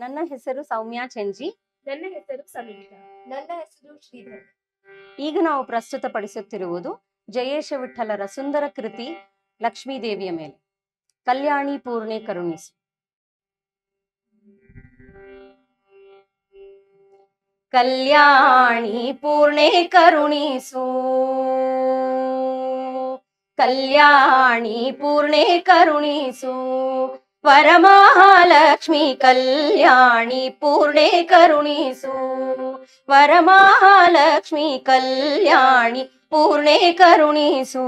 ನನ್ನ ಹೆಸರು ಸೌಮ್ಯ ಚೆಂಜಿ ನನ್ನ ಹೆಸರು ಸಮೀತಾ ನನ್ನ ಹೆಸರು ಶ್ರೀಧರ್ ಈಗ ನಾವು ಪ್ರಸ್ತುತಪಡಿಸುತ್ತಿರುವುದು ಜಯೇಶ ವಿಠಲರ ಸುಂದರ ಕೃತಿ ಲಕ್ಷ್ಮೀದೇವಿಯ ಮೇಲೆ ಕಲ್ಯಾಣಿ ಪೂರ್ಣೆ ಕರುಣಿಸು ಕಲ್ಯಾಣಿ ಪೂರ್ಣೆ ಕರುಣಿಸು ಕಲ್ಯಾಣಿ ಪೂರ್ಣೆ ಕರುಣಿಸು ವರಮಹಾಲಕ್ಷ್ಮಿ ಕಲ್ಯಾಣಿ ಪೂರ್ಣೆ ಕರುಣಿಸು ವರಮಹಾಲಕ್ಷ್ಮಿ ಕಲ್ಯಾಣಿ ಪೂರ್ಣೆ ಕರುಣಿಸು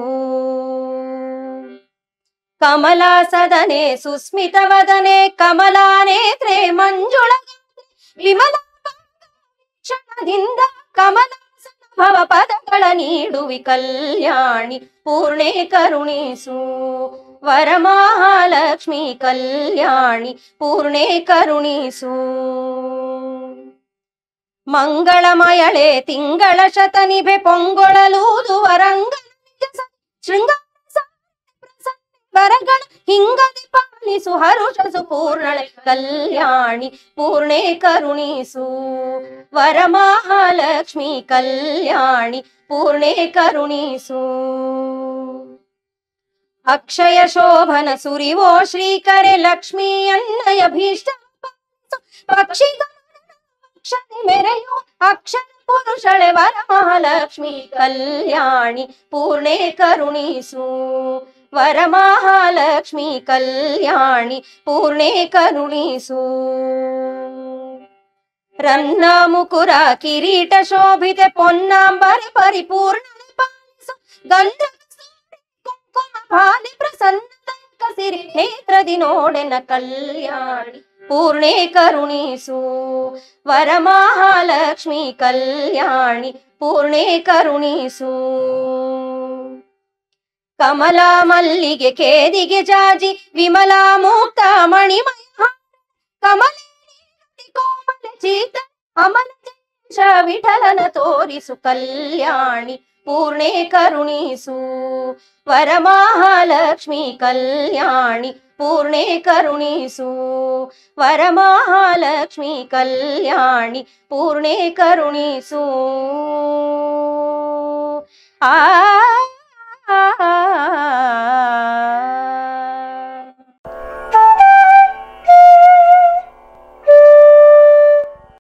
ಕಮಲಾಸದನೆ ಸುಸ್ಮಿತವದನೆ ಕಮಲಾನೇತ್ರೆ ಮಂಜುಳ ವಿಮಲ ಕ್ಷಣದಿಂದ ಕಮಲಾಸನ ಭವ ಪದಗಳ ನೀಡುವಿ ಕಲ್ಯಾಣಿ ಪೂರ್ಣೆ ಕರುಣಿಸು ವರಮಹಾಲಕ್ಷ್ಮಿ ಕಲ್ಯಾಣಿ ಪೂರ್ಣೆ ಕರುಣಿಸು ಮಂಗಳಮಯಳೆ ತಿಂಗಳ ಶತನಿಭೆ ಪೊಂಗೊಳಲೂದು ವರಂಗ ಶೃಂಗಾರ ವರಗಳ ಹಿಂಗದೆ ಪಾಲಿಸು ಹರುಷಸು ಪೂರ್ಣಳೆ ಕಲ್ಯಾಣಿ ಪೂರ್ಣೆ ಕರುಣಿಸು ವರಮಹಾಲಕ್ಷ್ಮಿ ಕಲ್ಯಾಣಿ ಪೂರ್ಣೆ ಕರುಣಿಸು ಅಕ್ಷಯ ಶೋಭನ ಸುರಿವೋ ಶ್ರೀಕರೆ ಲಕ್ಷ್ಮೀ ಅನ್ನಯ ಭೀಷ್ಟ ಪಕ್ಷಿ ಮೆರೆಯೋ ಅಕ್ಷರ ಪುರುಷಳೆ ವರಮಹಾಲಕ್ಷ್ಮಿ ಕಲ್ಯಾಣಿ ಪೂರ್ಣೆ ಕರುಣಿಸು ವರಮಹಾಲಕ್ಷ್ಮಿ ಕಲ್ಯಾಣಿ ಪೂರ್ಣೆ ಕರುಣಿಸು ರನ್ನ ಮುಕುರ ಕಿರೀಟ ಶೋಭಿತೆ ಪೊನ್ನಾಂಬರೆ ಪರಿಪೂರ್ಣ ಪಾಲಿಸು ಗಂಧ ಕುಂಕುಮ ಭಾಲಿ ಪ್ರಸನ್ನ ಕಸಿರಿ ನೇತ್ರದಿ ನೋಡೆನ ಕಲ್ಯಾಣಿ ಪೂರ್ಣೆ ಕರುಣಿಸು ವರಮಹಾಲಕ್ಷ್ಮಿ ಕಲ್ಯಾಣಿ ಪೂರ್ಣೆ ಕರುಣಿಸು ಕಮಲಾ ಮಲ್ಲಿಗೆ ಕೇದಿಗೆ ಜಾಜಿ ವಿಮಲಾ ಮುಕ್ತ ಮಣಿಮಯ ಹಾರ, ಕಮಲ ಕೋಮಲ ಚೀತ ಅಮಲ ಜೇಷ ವಿಠಲನ ತೋರಿಸು ಕಲ್ಯಾಣಿ ಪೂರ್ಣೆ ಕರುಣಿಸು ವರಮಹಾಲಕ್ಷ್ಮಿ ಕಲ್ಯಾಣಿ ಪೂರ್ಣೆ ಕರುಣಿಸು ವರಮಹಾಲಕ್ಷ್ಮಿ ಕಲ್ಯಾಣಿ ಪೂರ್ಣೆ ಕರುಣಿಸು ಆ